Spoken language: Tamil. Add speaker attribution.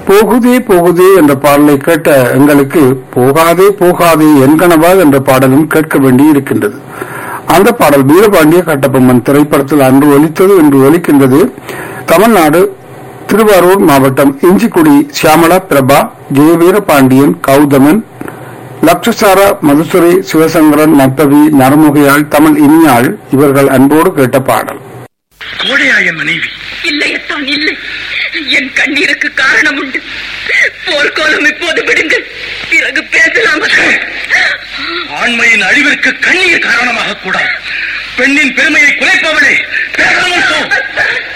Speaker 1: போகுதே போகுதே என்ற பாடலை கேட்ட எங்களுக்கு போகாதே போகாதே என்கனவா என்ற பாடலும் கேட்க வேண்டி இருக்கின்றது அந்த பாடல் வீரபாண்டிய கட்டபொம்மன் திரைப்படத்தில் அன்று ஒலித்தது என்று ஒலிக்கின்றது தமிழ்நாடு திருவாரூர் மாவட்டம் இஞ்சிக்குடி சியாமலா பிரபா ஜெய வீரபாண்டியன் கௌதமன் லக்ஷசாரா மதுசுரை சிவசங்கரன் நத்தவி நரமுகையாள் தமிழ் இனியாள் இவர்கள் அன்போடு கேட்ட பாடல்
Speaker 2: கோடையா என் மனைவி
Speaker 3: இல்லையத்தான் இல்லை என் கண்ணீருக்கு காரணம் உண்டு போர்க்கோலம் இப்போது விடுங்கள் பிறகு பேசலாம்
Speaker 2: ஆண்மையின் அழிவிற்கு கண்ணீர் காரணமாக கூடாது பெண்ணின் பெருமையை குலைப்பவளே பேச